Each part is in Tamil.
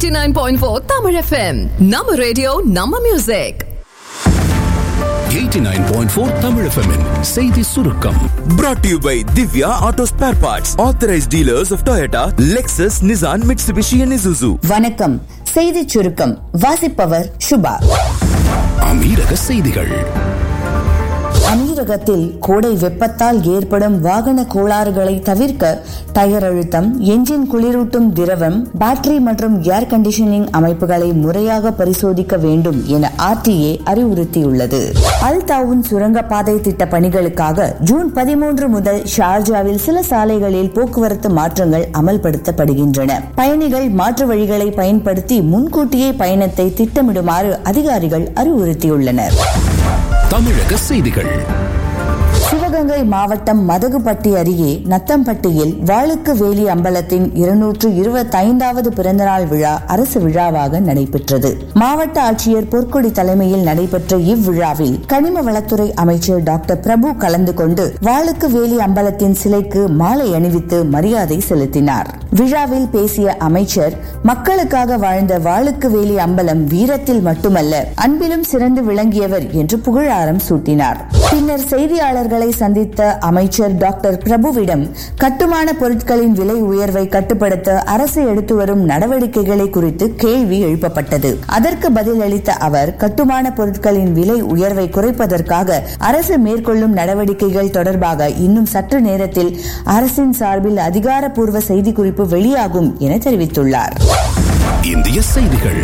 89.4 Tamil FM. நம்ம ரேடியோ நம்ம மியூசிக் 89.4 Tamil FM -இன் செய்தி சுருக்கம் Brought to you by Divya Auto Spare Parts, authorized dealers of Toyota, Lexus, Nissan, Mitsubishi, and Isuzu. வணக்கம் செய்திச் சுருக்கம் வாசிப்பவர் சுபா அமீரக செய்திகள் அமீரகத்தில் கோடை வெப்பத்தால் ஏற்படும் வாகன கோளாறுகளை தவிர்க்க டயர் அழுத்தம் என்ஜின் குளிரூட்டும் திரவம் பேட்டரி மற்றும் ஏர் கண்டிஷனிங் அமைப்புகளை முறையாக பரிசோதிக்க வேண்டும் என ஆர்டிஏ அறிவுறுத்தியுள்ளது அல் தாவூன் சுரங்கப்பாதை திட்ட பணிகளுக்காக ஜூன் பதிமூன்று முதல் ஷார்ஜாவில் சில சாலைகளில் போக்குவரத்து மாற்றங்கள் அமல்படுத்தப்படுகின்றன பயணிகள் மாற்று வழிகளை பயன்படுத்தி முன்கூட்டியே பயணத்தை திட்டமிடுமாறு அதிகாரிகள் அறிவுறுத்தியுள்ளனர் தமிழக செய்திகள் சிவகங்கை மாவட்டம் மதகுப்பட்டி அருகே நத்தம்பட்டியில் வாளுக்கு வேலி அம்பலத்தின் இருநூற்று இருபத்தைந்தாவது பிறந்தநாள் விழா அரசு விழாவாக நடைபெற்றது மாவட்ட ஆட்சியர் பொற்கொடி தலைமையில் நடைபெற்ற இவ்விழாவில் கனிம வளத்துறை அமைச்சர் டாக்டர் பிரபு கலந்து கொண்டு வாளுக்கு வேலி அம்பலத்தின் சிலைக்கு மாலை அணிவித்து மரியாதை செலுத்தினார் விழாவில் பேசிய அமைச்சர் மக்களுக்காக வாழ்ந்த வாளுக்கு வேலி அம்பலம் வீரத்தில் மட்டுமல்ல அன்பிலும் சிறந்து விளங்கியவர் என்று புகழாரம் சூட்டினார் பின்னர் செய்தியாளர்களை சந்தித்த அமைச்சர் டாக்டர் பிரபுவிடம் கட்டுமான பொருட்களின் விலை உயர்வை கட்டுப்படுத்த அரசு எடுத்து வரும் நடவடிக்கைகளை குறித்து கேள்வி எழுப்பப்பட்டது அதற்கு பதிலளித்த அவர் கட்டுமான பொருட்களின் விலை உயர்வை குறைப்பதற்காக அரசு மேற்கொள்ளும் நடவடிக்கைகள் தொடர்பாக இன்னும் சற்று நேரத்தில் அரசின் சார்பில் அதிகாரப்பூர்வ செய்திக்குறிப்பு வெளியாகும் என தெரிவித்துள்ளார் இந்திய செய்திகள்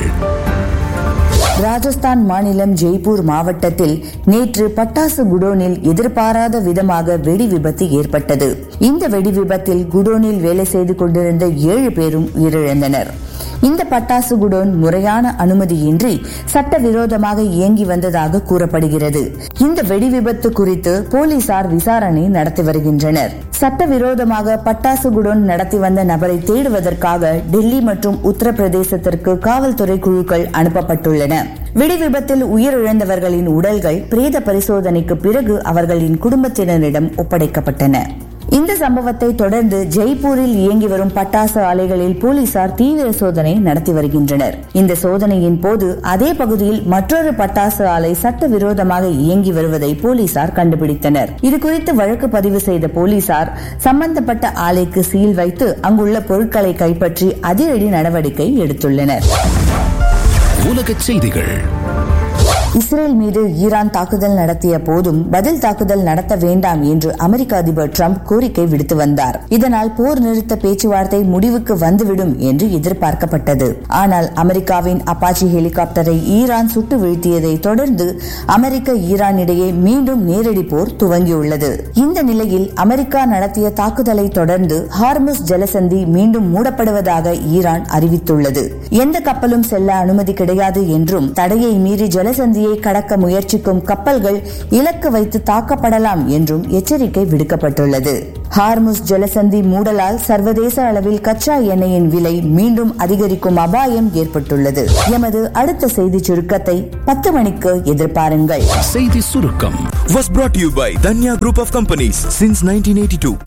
ராஜஸ்தான் மாநிலம் ஜெய்ப்பூர் மாவட்டத்தில் நேற்று பட்டாசு குடோனில் எதிர்பாராத விதமாக வெடி விபத்து ஏற்பட்டது இந்த வெடி விபத்தில் குடோனில் வேலை செய்து கொண்டிருந்த ஏழு பேரும் உயிரிழந்தனர் இந்த பட்டாசு குடோன் முறையான அனுமதியின்றி சட்டவிரோதமாக இயங்கி வந்ததாக கூறப்படுகிறது இந்த வெடி விபத்து குறித்து போலீசார் விசாரணை நடத்தி வருகின்றனர் சட்டவிரோதமாக பட்டாசு குடோன் நடத்தி வந்த நபரை தேடுவதற்காக டெல்லி மற்றும் உத்தரப்பிரதேசத்திற்கு காவல்துறை குழுக்கள் அனுப்பப்பட்டுள்ளன வெடி விபத்தில் உயிரிழந்தவர்களின் உடல்கள் பிரேத பரிசோதனைக்கு பிறகு அவர்களின் குடும்பத்தினரிடம் ஒப்படைக்கப்பட்டன இந்த சம்பவத்தை தொடர்ந்து ஜெய்ப்பூரில் இயங்கி வரும் பட்டாசு ஆலைகளில் போலீசார் தீவிர சோதனை நடத்தி வருகின்றனர் இந்த சோதனையின் போது அதே பகுதியில் மற்றொரு பட்டாசு ஆலை சட்டவிரோதமாக இயங்கி வருவதை போலீசார் கண்டுபிடித்தனர் இதுகுறித்து வழக்கு பதிவு செய்த போலீசார் சம்பந்தப்பட்ட ஆலைக்கு சீல் வைத்து அங்குள்ள பொருட்களை கைப்பற்றி அதிரடி நடவடிக்கை எடுத்துள்ளனர் உலக செய்திகள் இஸ்ரேல் மீது ஈரான் தாக்குதல் நடத்திய போதும் பதில் தாக்குதல் நடத்த வேண்டாம் என்று அமெரிக்க அதிபர் டிரம்ப் கோரிக்கை விடுத்து வந்தார் இதனால் போர் நிறுத்த பேச்சுவார்த்தை முடிவுக்கு வந்துவிடும் என்று எதிர்பார்க்கப்பட்டது ஆனால் அமெரிக்காவின் அப்பாச்சி ஹெலிகாப்டரை ஈரான் சுட்டு வீழ்த்தியதை தொடர்ந்து அமெரிக்க ஈரான் இடையே மீண்டும் நேரடி போர் துவங்கியுள்ளது இந்த நிலையில் அமெரிக்கா நடத்திய தாக்குதலை தொடர்ந்து ஹார்முஸ் ஜலசந்தி மீண்டும் மூடப்படுவதாக ஈரான் அறிவித்துள்ளது எந்த கப்பலும் செல்ல அனுமதி கிடையாது என்றும் தடையை மீறி ஜலசந்தியை கடக்க முயற்சிக்கும் கப்பல்கள் இலக்கு வைத்து தாக்கப்படலாம் என்றும் எச்சரிக்கை விடுக்கப்பட்டுள்ளது ஹார்முஸ் ஜலசந்தி மூடலால் சர்வதேச அளவில் கச்சா எண்ணெயின் விலை மீண்டும் அதிகரிக்கும் அபாயம் ஏற்பட்டுள்ளது எமது அடுத்த செய்தி சுருக்கத்தை பத்து மணிக்கு எதிர்பாருங்கள் செய்தி சுருக்கம் Was brought to you by Danya Group of Companies since 1982.